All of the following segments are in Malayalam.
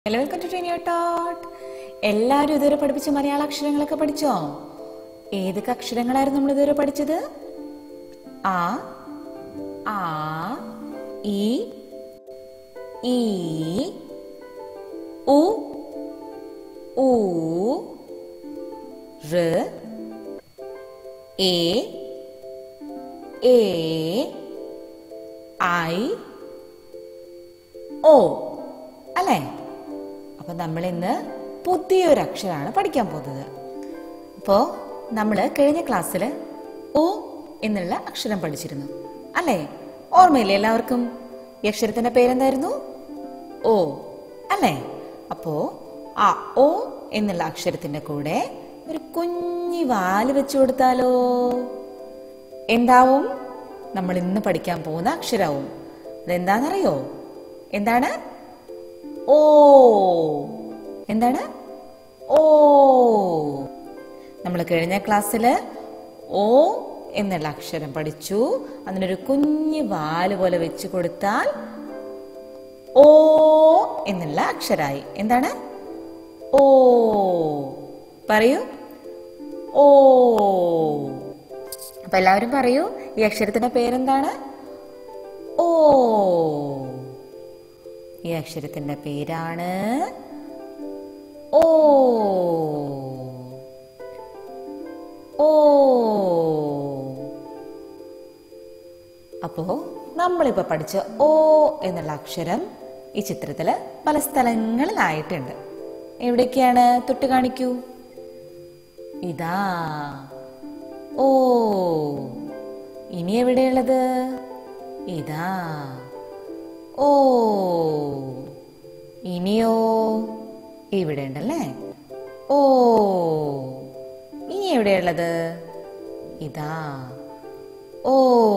ഹലോ വെൽക്കം ടു ട്രെയിനിയോ ടോട്ട് എല്ലാവരും ഇതുവരെ പഠിപ്പിച്ച മലയാള അക്ഷരങ്ങളൊക്കെ പഠിച്ചോ ഏതൊക്കെ അക്ഷരങ്ങളായിരുന്നു നമ്മൾ ഇതുവരെ പഠിച്ചത് ആ ആ ഇ ഈ ഉ ഊ ഋ എ എ ഐ ഓ അല്ലേ അപ്പൊ നമ്മൾ ഇന്ന് പുതിയൊരു അക്ഷരമാണ് പഠിക്കാൻ പോകുന്നത് അപ്പോ നമ്മൾ കഴിഞ്ഞ ക്ലാസ്സിൽ ഓ എന്നുള്ള അക്ഷരം പഠിച്ചിരുന്നു അല്ലേ ഓർമ്മയില്ലേ എല്ലാവർക്കും ഈ അക്ഷരത്തിന്റെ പേരെന്തായിരുന്നു ഓ അല്ലേ അപ്പോ ആ ഓ എന്നുള്ള അക്ഷരത്തിന്റെ കൂടെ ഒരു കുഞ്ഞി വാല് വെച്ചു കൊടുത്താലോ എന്താവും നമ്മൾ ഇന്ന് പഠിക്കാൻ പോകുന്ന അക്ഷരവും അതെന്താണെന്നറിയോ എന്താണ് ഓ എന്താണ് ഓ നമ്മൾ കഴിഞ്ഞ ക്ലാസ്സില് ഓ എന്നുള്ള അക്ഷരം പഠിച്ചു അതിനൊരു കുഞ്ഞു വാല് പോലെ വെച്ച് കൊടുത്താൽ ഓ എന്നുള്ള അക്ഷരായി എന്താണ് ഓ പറയൂ ഓ അപ്പൊ എല്ലാവരും പറയൂ ഈ അക്ഷരത്തിന്റെ പേരെന്താണ് ഓ ഈ അക്ഷരത്തിന്റെ പേരാണ് ഓ ഓ അപ്പോ നമ്മളിപ്പോ പഠിച്ച ഓ എന്നുള്ള അക്ഷരം ഈ ചിത്രത്തില് പല സ്ഥലങ്ങളിലായിട്ടുണ്ട് എവിടേക്കാണ് തൊട്ട് കാണിക്കൂ ഇതാ ഓ ഇനി എവിടെയുള്ളത് ഇതാ ഓ ഇനിയോ ഇവിടെ ഉണ്ടല്ലേ ഓ ഇനി എവിടെയുള്ളത് ഇതാ ഓ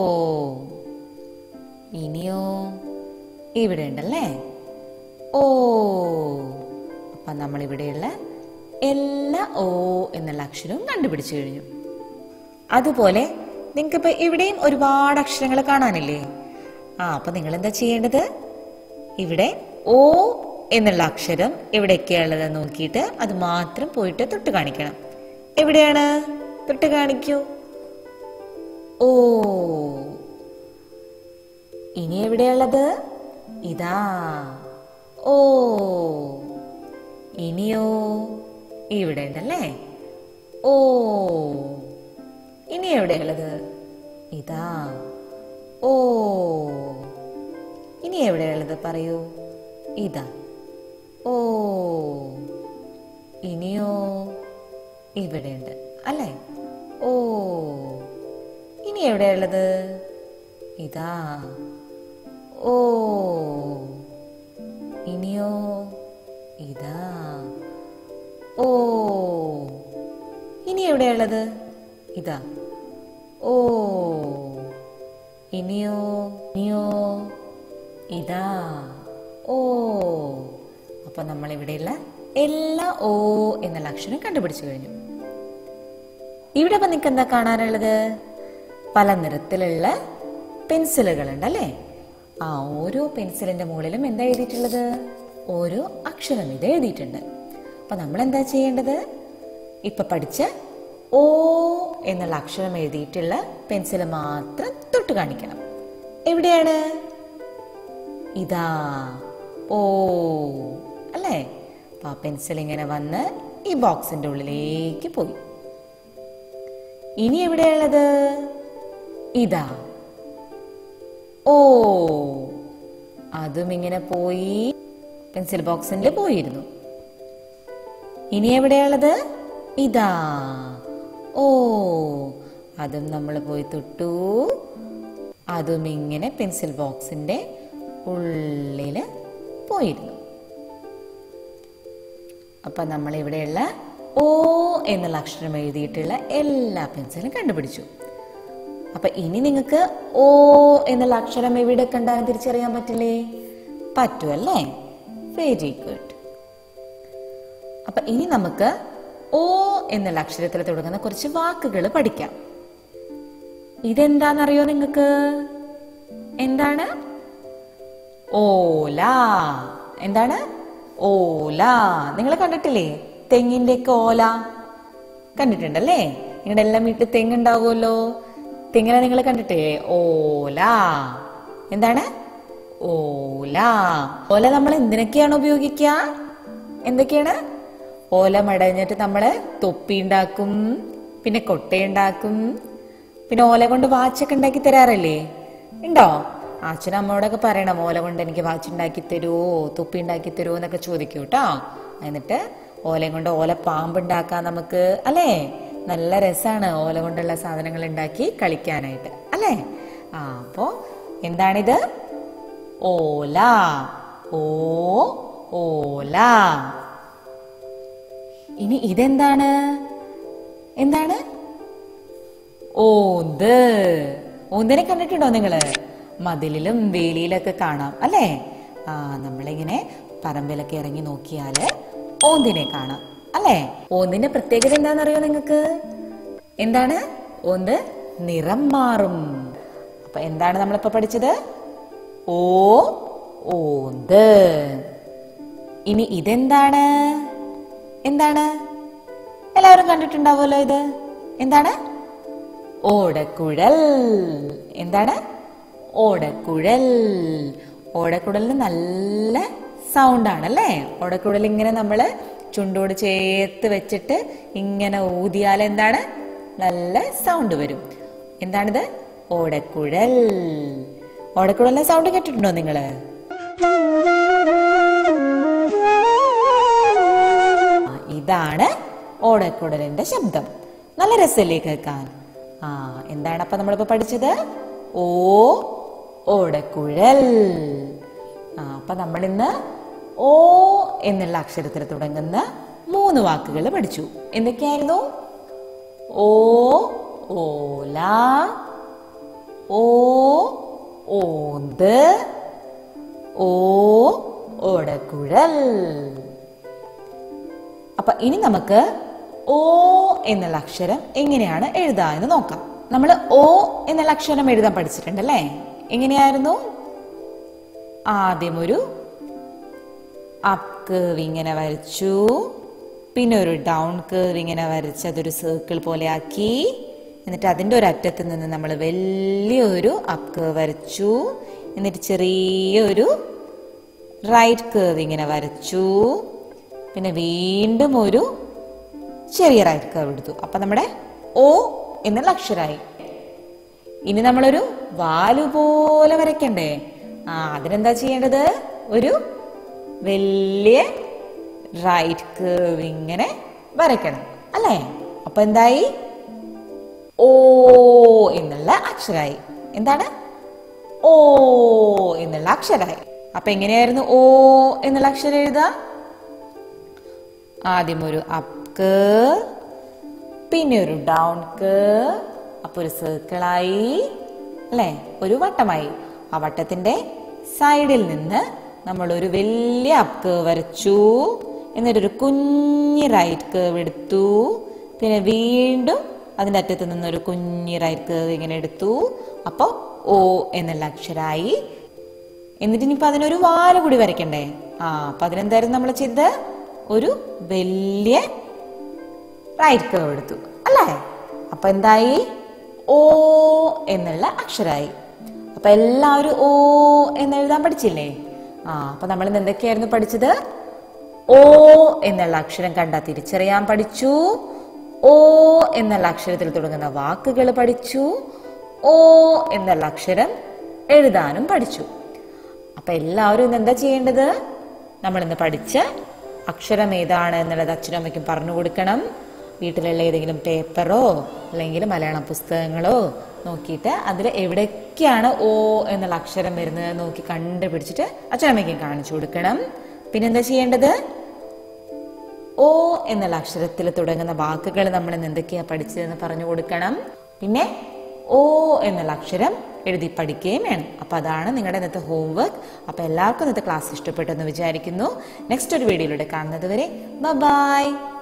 ഇനിയോ ഇവിടെ ഉണ്ടല്ലേ ഓ അപ്പൊ നമ്മൾ ഇവിടെയുള്ള എല്ലാ ഓ എന്നുള്ള അക്ഷരവും കണ്ടുപിടിച്ചു കഴിഞ്ഞു അതുപോലെ നിങ്ങൾക്ക് ഇപ്പൊ ഇവിടെയും ഒരുപാട് അക്ഷരങ്ങൾ കാണാനില്ലേ ആ അപ്പൊ നിങ്ങൾ എന്താ ചെയ്യേണ്ടത് ഇവിടെ ഓ എന്നുള്ള അക്ഷരം എവിടെയൊക്കെയുള്ളത് നോക്കിയിട്ട് അത് മാത്രം പോയിട്ട് തൊട്ട് കാണിക്കണം എവിടെയാണ് തൊട്ട് കാണിക്കൂ ഓ ഇനി എവിടെയുള്ളത് ഇതാ ഓ ഇനിയോ ഇവിടെ ഉണ്ടല്ലേ ഓ ഇനി എവിടെയുള്ളത് ഇതാ ഓ ഇനി എവിടെയുള്ളത് പറയൂ ഇതാ ഓ ഇനിയോ ഇവിടെയുണ്ട് അല്ലേ ഓ ഇനി എവിടെയുള്ളത് ഇതാ ഓ ഇനിയോ ഇതാ ഓ ഇനി എവിടെയുള്ളത് ഇതാ ഓ ഇനിയോ ഇനിയോ ഇതാ ഓ അപ്പൊ നമ്മൾ ഇവിടെയുള്ള എല്ലാ ഓ എന്നുള്ള അക്ഷരം കണ്ടുപിടിച്ചു കഴിഞ്ഞു ഇവിടെ ഇപ്പൊ നിങ്ങൾക്ക് എന്താ കാണാനുള്ളത് പല നിറത്തിലുള്ള പെൻസിലുകൾ ഉണ്ട് അല്ലേ ആ ഓരോ പെൻസിലിന്റെ മുകളിലും എന്താ എഴുതിയിട്ടുള്ളത് ഓരോ അക്ഷരം ഇത് എഴുതിയിട്ടുണ്ട് അപ്പൊ നമ്മൾ എന്താ ചെയ്യേണ്ടത് ഇപ്പൊ പഠിച്ച ഓ എന്നുള്ള അക്ഷരം എഴുതിയിട്ടുള്ള പെൻസിൽ മാത്രം തൊട്ട് കാണിക്കണം എവിടെയാണ് ഇതാ ഓ അല്ലേ അപ്പൊ ആ പെൻസിൽ ഇങ്ങനെ വന്ന് ഈ ബോക്സിന്റെ ഉള്ളിലേക്ക് പോയി ഇനി എവിടെയുള്ളത് ഇതാ ഓ അതും ഇങ്ങനെ പോയി പെൻസിൽ ബോക്സിൽ പോയിരുന്നു ഇനി എവിടെയുള്ളത് ഇതാ ഓ അതും നമ്മൾ പോയി തൊട്ടു അതും ഇങ്ങനെ പെൻസിൽ ബോക്സിന്റെ ഉള്ളില് പോയിരുന്നു അപ്പൊ നമ്മൾ ഇവിടെയുള്ള ഓ എന്നുള്ള അക്ഷരം എഴുതിയിട്ടുള്ള എല്ലാ പെൻസിലും കണ്ടുപിടിച്ചു അപ്പൊ ഇനി നിങ്ങൾക്ക് ഓ എന്നുള്ള അക്ഷരം എവിടെ കണ്ടാലും തിരിച്ചറിയാൻ പറ്റില്ലേ പറ്റുമല്ലേ വെരി ഗുഡ് അപ്പൊ ഇനി നമുക്ക് ഓ എന്നുള്ള അക്ഷരത്തിൽ തുടങ്ങുന്ന കുറച്ച് വാക്കുകൾ പഠിക്കാം ഇതെന്താണെന്നറിയോ നിങ്ങൾക്ക് എന്താണ് ഓല എന്താണ് ഓല നിങ്ങൾ കണ്ടിട്ടില്ലേ തെങ്ങിന്റെ ഒക്കെ ഓല കണ്ടിട്ടുണ്ടല്ലേ നിങ്ങളുടെ എല്ലാം വീട്ടിൽ തെങ്ങുണ്ടാവുമല്ലോ തെങ്ങിനെ നിങ്ങൾ കണ്ടിട്ടേ ഓല എന്താണ് ഓല ഓല നമ്മൾ എന്തിനൊക്കെയാണ് ഉപയോഗിക്കുക എന്തൊക്കെയാണ് ഓല മടഞ്ഞിട്ട് നമ്മള് തൊപ്പി ഉണ്ടാക്കും പിന്നെ കൊട്ടയുണ്ടാക്കും പിന്നെ ഓല കൊണ്ട് വാച്ചൊക്കെ ഉണ്ടാക്കി തരാറില്ലേ ഉണ്ടോ അച്ഛനും അമ്മയോടൊക്കെ പറയണം ഓല കൊണ്ട് എനിക്ക് വാച്ച് ഉണ്ടാക്കി തരുമോ തൊപ്പി ഉണ്ടാക്കി തരുമോ എന്നൊക്കെ ചോദിക്കൂ കേട്ടോ എന്നിട്ട് ഓലയും കൊണ്ട് ഓല പാമ്പ് ഉണ്ടാക്കാം നമുക്ക് അല്ലേ നല്ല രസമാണ് ഓല കൊണ്ടുള്ള സാധനങ്ങൾ ഉണ്ടാക്കി കളിക്കാനായിട്ട് അല്ലേ ആ അപ്പോ എന്താണിത് ഓല ഓ ഓല ഇനി ഇതെന്താണ് എന്താണ് ഓന്ത് ഓന്തിനെ കണ്ടിട്ടുണ്ടോ നിങ്ങള് മതിലിലും വേലിയിലൊക്കെ കാണാം അല്ലേ ആ നമ്മളിങ്ങനെ പറമ്പിലൊക്കെ ഇറങ്ങി നോക്കിയാല് ഓന്തിനെ കാണാം അല്ലേ ഓന്തിന്റെ പ്രത്യേകത എന്താണെന്നറിയോ നിങ്ങക്ക് എന്താണ് ഓന്ത് നിറം മാറും അപ്പൊ എന്താണ് നമ്മളിപ്പോ പഠിച്ചത് ഓ ഓന്ത് ഇനി ഇതെന്താണ് എന്താണ് എല്ലാവരും കണ്ടിട്ടുണ്ടാവുമല്ലോ ഇത് എന്താണ് ഓടക്കുഴൽ എന്താണ് ഓടക്കുഴൽ ഓടക്കുഴലിന് നല്ല സൗണ്ട് ആണല്ലേ ഓടക്കുഴൽ ഇങ്ങനെ നമ്മള് ചുണ്ടോട് ചേർത്ത് വെച്ചിട്ട് ഇങ്ങനെ ഊതിയാൽ എന്താണ് നല്ല സൗണ്ട് വരും എന്താണിത് ഓടക്കുഴൽ ഓടക്കുഴലിന്റെ സൗണ്ട് കേട്ടിട്ടുണ്ടോ നിങ്ങള് ആ, ഇതാണ് ഓടക്കുടലിന്റെ ശബ്ദം നല്ല രസമല്ലേ കേൾക്കാൻ ആ എന്താണ് അപ്പൊ നമ്മളിപ്പോ പഠിച്ചത് ഓ ഓടക്കുഴൽ ആ അപ്പൊ നമ്മൾ ഇന്ന് ഓ എന്നുള്ള അക്ഷരത്തിൽ തുടങ്ങുന്ന മൂന്ന് വാക്കുകൾ പഠിച്ചു എന്തൊക്കെയായിരുന്നു ഓ ഓല ഓ ഓന്ത് ഓ ഓടക്കുഴൽ അപ്പൊ ഇനി നമുക്ക് ഓ എന്നുള്ള അക്ഷരം എങ്ങനെയാണ് എഴുതുക എന്ന് നോക്കാം നമ്മൾ ഓ എന്നുള്ള അക്ഷരം എഴുതാൻ പഠിച്ചിട്ടുണ്ടല്ലേ എങ്ങനെയായിരുന്നു ആദ്യം ഒരു അപ്പ് കേവ് ഇങ്ങനെ വരച്ചു പിന്നെ ഒരു ഡൗൺ കേവ് ഇങ്ങനെ വരച്ച് അതൊരു സർക്കിൾ പോലെ ആക്കി എന്നിട്ട് അതിൻ്റെ ഒരു അറ്റത്ത് നിന്ന് നമ്മൾ വലിയൊരു അപ്പ് കേവ് വരച്ചു എന്നിട്ട് ചെറിയൊരു റൈറ്റ് കേവ് ഇങ്ങനെ വരച്ചു പിന്നെ വീണ്ടും ഒരു ചെറിയ റൈറ്റ് കേവ് എടുത്തു അപ്പൊ നമ്മുടെ ഓ എന്നുള്ള അക്ഷരായി ഇനി നമ്മളൊരു വാലു പോലെ വരയ്ക്കണ്ടേ ആ അതിനെന്താ ചെയ്യേണ്ടത് ഒരു വലിയ റൈറ്റ് കേവ് ഇങ്ങനെ വരയ്ക്കണം അല്ലേ അപ്പൊ എന്തായി ഓ എന്നുള്ള അക്ഷരായി എന്താണ് ഓ എന്നുള്ള അക്ഷരായി അപ്പൊ എങ്ങനെയായിരുന്നു ഓ എന്നുള്ള അക്ഷരം എഴുതുക ആദ്യം ഒരു അപ്പ് പിന്നെ ഒരു ഡൗൺ അപ്പൊ ഒരു സർക്കിളായി അല്ലെ ഒരു വട്ടമായി ആ വട്ടത്തിന്റെ സൈഡിൽ നിന്ന് നമ്മൾ ഒരു വലിയ അപ്പ് കേവ് വരച്ചു എന്നിട്ടൊരു കുഞ്ഞ് റൈറ്റ് കേവ് എടുത്തു പിന്നെ വീണ്ടും അതിന്റെ അറ്റത്ത് നിന്ന് ഒരു കുഞ്ഞ് റൈറ്റ് കേവ് ഇങ്ങനെ എടുത്തു അപ്പൊ ഓ എന്നുള്ള അക്ഷരായി എന്നിട്ട് ഇനിയിപ്പോ അതിനൊരു വാല് കൂടി വരയ്ക്കണ്ടേ ആ അപ്പൊ അതിനെന്തായിരുന്നു നമ്മൾ ചെയ്തത് ഒരു വലിയ റൈറ്റ് കേവ് എടുത്തു അല്ലേ അപ്പൊ എന്തായി ഓ എന്നുള്ള അക്ഷരായി അപ്പൊ എല്ലാവരും ഓ എന്ന് എഴുതാൻ പഠിച്ചില്ലേ ആ അപ്പൊ നമ്മൾ ഇന്ന് എന്തൊക്കെയായിരുന്നു പഠിച്ചത് ഓ എന്നുള്ള അക്ഷരം കണ്ടാ തിരിച്ചറിയാൻ പഠിച്ചു ഓ എന്നുള്ള അക്ഷരത്തിൽ തുടങ്ങുന്ന വാക്കുകൾ പഠിച്ചു ഓ എന്നുള്ള അക്ഷരം എഴുതാനും പഠിച്ചു അപ്പൊ എല്ലാവരും ഇന്ന് എന്താ ചെയ്യേണ്ടത് നമ്മൾ ഇന്ന് പഠിച്ച അക്ഷരം ഏതാണ് എന്നുള്ളത് അച്ഛനും അമ്മയ്ക്കും പറഞ്ഞു കൊടുക്കണം വീട്ടിലുള്ള ഏതെങ്കിലും പേപ്പറോ അല്ലെങ്കിൽ മലയാളം പുസ്തകങ്ങളോ നോക്കിയിട്ട് അതിൽ എവിടെയൊക്കെയാണ് ഓ എന്നുള്ള അക്ഷരം വരുന്നത് നോക്കി കണ്ടുപിടിച്ചിട്ട് അച്ഛനമ്മയ്ക്കും കാണിച്ചു കൊടുക്കണം പിന്നെന്താ ചെയ്യേണ്ടത് ഓ എന്നുള്ള അക്ഷരത്തിൽ തുടങ്ങുന്ന വാക്കുകൾ നമ്മൾ ഇന്ന് എന്തൊക്കെയാ പഠിച്ചതെന്ന് പറഞ്ഞു കൊടുക്കണം പിന്നെ ഓ എന്നുള്ള അക്ഷരം എഴുതി പഠിക്കുകയും വേണം അപ്പൊ അതാണ് നിങ്ങളുടെ ഇന്നത്തെ ഹോംവർക്ക് അപ്പൊ എല്ലാവർക്കും ഇന്നത്തെ ക്ലാസ് ഇഷ്ടപ്പെട്ടെന്ന് വിചാരിക്കുന്നു നെക്സ്റ്റ് ഒരു വീഡിയോയിലൂടെ കാണുന്നത് വരെ ബൈ